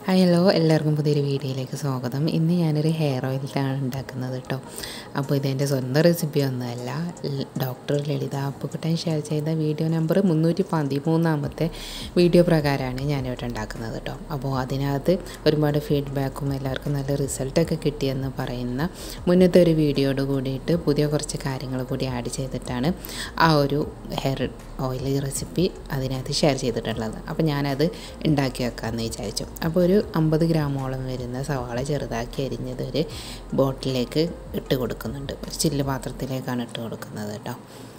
hi hello എല്ലാവർക്കും പുതിയൊരു വീഡിയോയിലേക്ക് സ്വാഗതം ഇന്ന് ഞാനൊരു ഹെയർ ഓയിലാണ് ഉണ്ടാക്കുന്നത് കേട്ടോ അപ്പോൾ ഇതെൻ്റെ സ്വന്തം റെസിപ്പി ഒന്നുമല്ല ല- ഡോക്ടർ ലളിത അപ്പുക്കുട്ടൻ ഷെയർ ചെയ്ത വീഡിയോ നമ്പർ മുന്നൂറ്റി പതിമൂന്നാമത്തെ വീഡിയോ പ്രകാരമാണ് ഞാനിവിടെ ഉണ്ടാക്കുന്നത് കേട്ടോ അപ്പോൾ അതിനകത്ത് ഒരുപാട് ഫീഡ്ബാക്കും എല്ലാവർക്കും നല്ല റിസൾട്ടൊക്കെ കിട്ടിയെന്ന് പറയുന്ന മുന്നത്തെ ഒരു വീഡിയോയോട് കൂടിയിട്ട് പുതിയ കുറച്ച് കാര്യങ്ങൾ കൂടി ആഡ് ചെയ്തിട്ടാണ് ആ ഒരു ഹെയർ ഓയിൽ റെസിപ്പി അതിനകത്ത് ഷെയർ ചെയ്തിട്ടുള്ളത് അപ്പോൾ ഞാനത് ഉണ്ടാക്കി വെക്കാമെന്ന് വിചാരിച്ചു അപ്പോൾ ഒരു അമ്പത് ഗ്രാമോളം വരുന്ന സവാള ചെറുതാക്കി അരിഞ്ഞത് ഒരു ബോട്ടിലേക്ക് ഇട്ട് കൊടുക്കുന്നുണ്ട് ഒരു ചില്ല് പാത്രത്തിലേക്കാണ് ഇട്ട് കൊടുക്കുന്നത് കേട്ടോ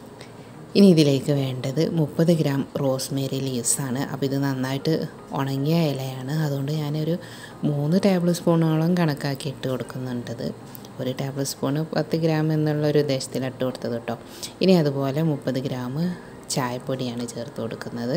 ഇനി ഇതിലേക്ക് വേണ്ടത് മുപ്പത് ഗ്രാം റോസ്മേരി ലീവ്സാണ് അപ്പോൾ ഇത് നന്നായിട്ട് ഉണങ്ങിയ ഇലയാണ് അതുകൊണ്ട് ഞാനൊരു മൂന്ന് ടേബിൾ സ്പൂണോളം കണക്കാക്കി ഇട്ട് കൊടുക്കുന്നുണ്ടത് ഒരു ടേബിൾ സ്പൂണ് പത്ത് ഗ്രാം എന്നുള്ള ഒരു ഉദ്ദേശത്തിൽ ഇട്ട് കൊടുത്തത് കേട്ടോ ഇനി അതുപോലെ മുപ്പത് ഗ്രാം ചായപ്പൊടിയാണ് ചേർത്ത് കൊടുക്കുന്നത്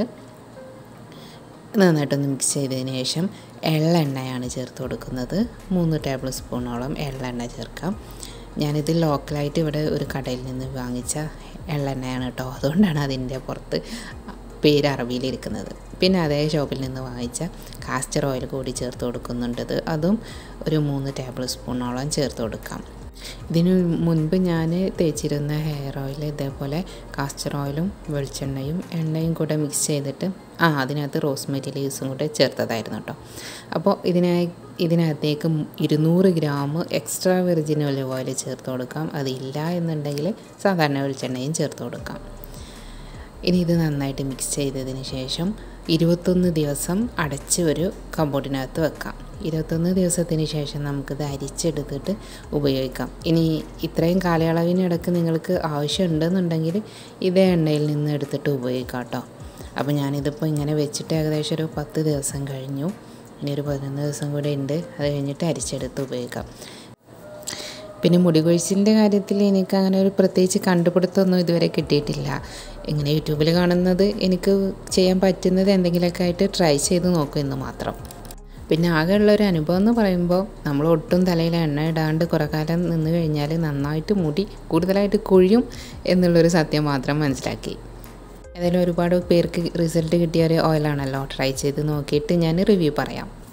നന്നായിട്ടൊന്ന് മിക്സ് ചെയ്തതിന് ശേഷം എള്ളെണ്ണയാണ് ചേർത്ത് കൊടുക്കുന്നത് മൂന്ന് ടേബിൾ സ്പൂണോളം എള്ളെണ്ണ ചേർക്കാം ഞാനിത് ലോക്കലായിട്ട് ഇവിടെ ഒരു കടയിൽ നിന്ന് വാങ്ങിച്ച എള്ളെണ്ണയാണ് കേട്ടോ അതുകൊണ്ടാണ് അതിൻ്റെ പുറത്ത് പേര് അറബിയിലിരിക്കുന്നത് പിന്നെ അതേ ഷോപ്പിൽ നിന്ന് വാങ്ങിച്ച കാസ്റ്റർ ഓയിൽ കൂടി ചേർത്ത് കൊടുക്കുന്നുണ്ടത് അതും ഒരു മൂന്ന് ടേബിൾ സ്പൂണോളം ചേർത്ത് കൊടുക്കാം ഇതിനു മുൻപ് ഞാൻ തേച്ചിരുന്ന ഹെയർ ഓയിൽ ഇതേപോലെ കാസ്റ്റർ ഓയിലും വെളിച്ചെണ്ണയും എണ്ണയും കൂടെ മിക്സ് ചെയ്തിട്ട് ആ അതിനകത്ത് റോസ്മെരി ലീവ്സും കൂടെ ചേർത്തതായിരുന്നു കേട്ടോ അപ്പോൾ ഇതിനായി ഇതിനകത്തേക്ക് ഇരുന്നൂറ് gram extra virgin olive oil ചേർത്ത് കൊടുക്കാം അതില്ല എന്നുണ്ടെങ്കിൽ സാധാരണ വെളിച്ചെണ്ണയും ചേർത്ത് കൊടുക്കാം ഇനി ഇത് നന്നായിട്ട് മിക്സ് ചെയ്തതിന് ശേഷം ഇരുപത്തൊന്ന് ദിവസം അടച്ച് ഒരു കമ്പോർഡിനകത്ത് വെക്കാം ഇരുപത്തൊന്ന് ദിവസത്തിന് ശേഷം നമുക്കിത് അരിച്ചെടുത്തിട്ട് ഉപയോഗിക്കാം ഇനി ഇത്രയും കാലയളവിനിടക്ക് നിങ്ങൾക്ക് ആവശ്യമുണ്ടെന്നുണ്ടെങ്കിൽ ഇതേ എണ്ണയിൽ നിന്ന് എടുത്തിട്ട് ഉപയോഗിക്കാം കേട്ടോ അപ്പോൾ ഞാനിതിപ്പോൾ ഇങ്ങനെ വെച്ചിട്ട് ഏകദേശം ഒരു പത്ത് ദിവസം കഴിഞ്ഞു ഇനി ഒരു പതിനൊന്ന് ദിവസം കൂടെ ഉണ്ട് അത് കഴിഞ്ഞിട്ട് അരിച്ചെടുത്ത് ഉപയോഗിക്കാം പിന്നെ മുടി കൊഴിച്ചിലിൻ്റെ കാര്യത്തിൽ എനിക്ക് അങ്ങനെ ഒരു പ്രത്യേകിച്ച് കണ്ടുപിടുത്തമൊന്നും ഇതുവരെ കിട്ടിയിട്ടില്ല ഇങ്ങനെ യൂട്യൂബിൽ കാണുന്നത് എനിക്ക് ചെയ്യാൻ പറ്റുന്നത് എന്തെങ്കിലുമൊക്കെ ആയിട്ട് ട്രൈ ചെയ്ത് നോക്കും എന്ന് മാത്രം പിന്നെ ആകെയുള്ള ഒരു അനുഭവം എന്ന് പറയുമ്പോൾ നമ്മൾ ഒട്ടും തലയിൽ എണ്ണ ഇടാണ്ട് കുറേ കാലം നിന്ന് കഴിഞ്ഞാൽ നന്നായിട്ട് മുടി കൂടുതലായിട്ട് കൊഴിയും എന്നുള്ളൊരു സത്യം മാത്രം മനസ്സിലാക്കി ഏതായാലും ഒരുപാട് പേർക്ക് റിസൾട്ട് കിട്ടിയ ഒരു ഓയിലാണല്ലോ ട്രൈ ചെയ്ത് നോക്കിയിട്ട് ഞാൻ റിവ്യൂ പറയാം